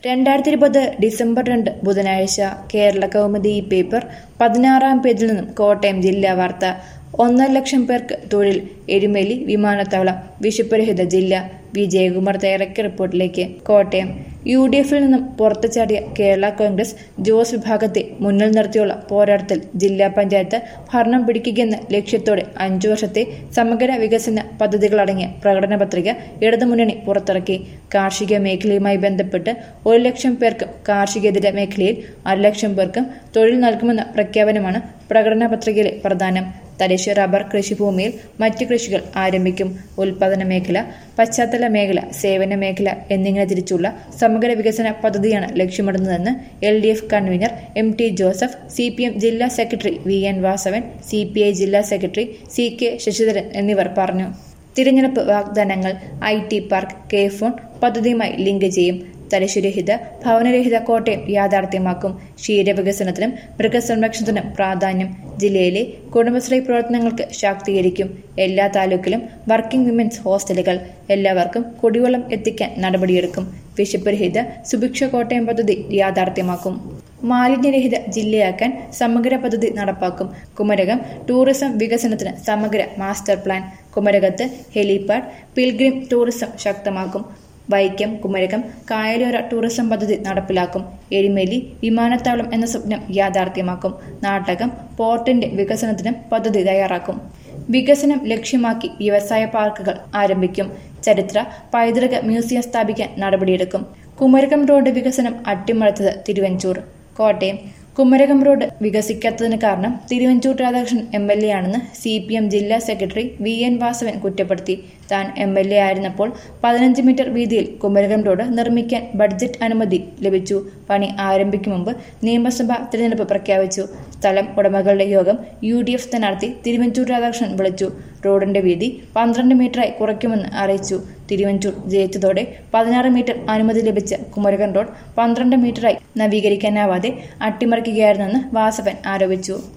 രണ്ടായിരത്തി ഇരുപത് ഡിസംബർ രണ്ട് ബുധനാഴ്ച കേരള കൗമുദി ഈ പേപ്പർ പതിനാറാം പേജിൽ നിന്നും കോട്ടയം ജില്ലാ വാർത്ത ഒന്നര ലക്ഷം പേർക്ക് തൊഴിൽ എരുമേലി വിമാനത്താവളം വിശപ്പുരഹിത ജില്ല വി ജയകുമാർ തയ്യാറാക്കിയ റിപ്പോർട്ടിലേക്ക് കോട്ടയം യു ഡി എഫിൽ നിന്നും പുറത്തു ചാടിയ കേരള കോൺഗ്രസ് ജോസ് വിഭാഗത്തെ മുന്നിൽ നിർത്തിയുള്ള പോരാട്ടത്തിൽ ജില്ലാ പഞ്ചായത്ത് ഭരണം പിടിക്കുകയെന്ന ലക്ഷ്യത്തോടെ അഞ്ചു വർഷത്തെ സമഗ്ര വികസന പദ്ധതികളടങ്ങിയ പ്രകടന പത്രിക ഇടതുമുന്നണി പുറത്തിറക്കി കാർഷിക മേഖലയുമായി ബന്ധപ്പെട്ട് ഒരു ലക്ഷം പേർക്കും കാർഷികേതര മേഖലയിൽ അര ലക്ഷം പേർക്കും തൊഴിൽ നൽകുമെന്ന പ്രഖ്യാപനമാണ് പ്രകടന പത്രികയിലെ പ്രധാനം തരിശ് റബ്ബർ കൃഷിഭൂമിയിൽ മറ്റ് കൃഷികൾ ആരംഭിക്കും ഉൽപാദന മേഖല പശ്ചാത്തല മേഖല സേവന മേഖല എന്നിങ്ങനെ തിരിച്ചുള്ള സമഗ്ര വികസന പദ്ധതിയാണ് ലക്ഷ്യമിടുന്നതെന്ന് L D F convener M T Joseph C P M ജില്ലാ secretary V N Vasavan C P I ജില്ലാ സെക്രട്ടറി സി കെ ശശിധരൻ എന്നിവർ പറഞ്ഞു തിരഞ്ഞെടുപ്പ് വാഗ്ദാനങ്ങൾ I T park K phone പദ്ധതിയുമായി ലിങ്ക് ചെയ്യും തരിശുരഹിത ഭവനരഹിത കോട്ടയം യാഥാർത്ഥ്യമാക്കും ക്ഷീരവികസനത്തിനും മൃഗസംരക്ഷണത്തിനും പ്രാധാന്യം ജില്ലയിലെ കുടുംബശ്രീ പ്രവർത്തനങ്ങൾക്ക് ശാക്തീകരിക്കും എല്ലാ താലൂക്കിലും വർക്കിംഗ് വിമൻസ് ഹോസ്റ്റലുകൾ എല്ലാവർക്കും കുടിവെള്ളം എത്തിക്കാൻ നടപടിയെടുക്കും വിശപ്പുരഹിത സുഭിക്ഷ കോട്ടയം പദ്ധതി യാഥാർത്ഥ്യമാക്കും മാലിന്യരഹിത ജില്ലയാക്കാൻ സമഗ്ര പദ്ധതി നടപ്പാക്കും കുമരകം ടൂറിസം വികസനത്തിന് സമഗ്ര മാസ്റ്റർ പ്ലാൻ കുമരകത്ത് ഹെലിപാഡ് പിൽഗ്രിം ടൂറിസം ശക്തമാക്കും വൈക്കം കുമരകം കായലോര ടൂറിസം പദ്ധതി നടപ്പിലാക്കും എരുമേലി വിമാനത്താവളം എന്ന സ്വപ്നം യാഥാർത്ഥ്യമാക്കും നാട്ടകം പോർട്ടിന്റെ വികസനത്തിനും പദ്ധതി തയ്യാറാക്കും വികസനം ലക്ഷ്യമാക്കി വ്യവസായ പാർക്കുകൾ ആരംഭിക്കും ചരിത്ര പൈതൃക മ്യൂസിയം സ്ഥാപിക്കാൻ നടപടിയെടുക്കും കുമരകം റോഡ് വികസനം അട്ടിമറിച്ചത് തിരുവഞ്ചൂർ കോട്ടയം കുമരകം റോഡ് വികസിക്കാത്തതിന് കാരണം Thiruvanchoor Radhakrishnan M L A ആണെന്ന് സി പി എം ജില്ലാ സെക്രട്ടറി വി എൻ വാസവൻ കുറ്റപ്പെടുത്തി താൻ എം എൽ എ ആയിരുന്നപ്പോൾ പതിനഞ്ച് മീറ്റർ വീതിയിൽ കുമരകം റോഡ് നിർമ്മിക്കാൻ ബഡ്ജറ്റ് അനുമതി ലഭിച്ചു പണി ആരംഭിക്കും മുമ്പ് നിയമസഭാ തിരഞ്ഞെടുപ്പ് പ്രഖ്യാപിച്ചു സ്ഥലം ഉടമകളുടെ യോഗം യു ഡി എഫ് സ്ഥാനാർത്ഥി തിരുവഞ്ചൂർ രാധാകൃഷ്ണൻ വിളിച്ചു റോഡിന്റെ വീതി പന്ത്രണ്ട് മീറ്ററായി കുറയ്ക്കുമെന്ന് അറിയിച്ചു തിരുവഞ്ചൂർ ജയിച്ചതോടെ പതിനാറ് മീറ്റർ അനുമതി ലഭിച്ച കുമരകം റോഡ് പന്ത്രണ്ട് മീറ്ററായി നവീകരിക്കാനാവാതെ അട്ടിമറിക്കുകയായിരുന്നെന്ന് വാസവൻ ആരോപിച്ചു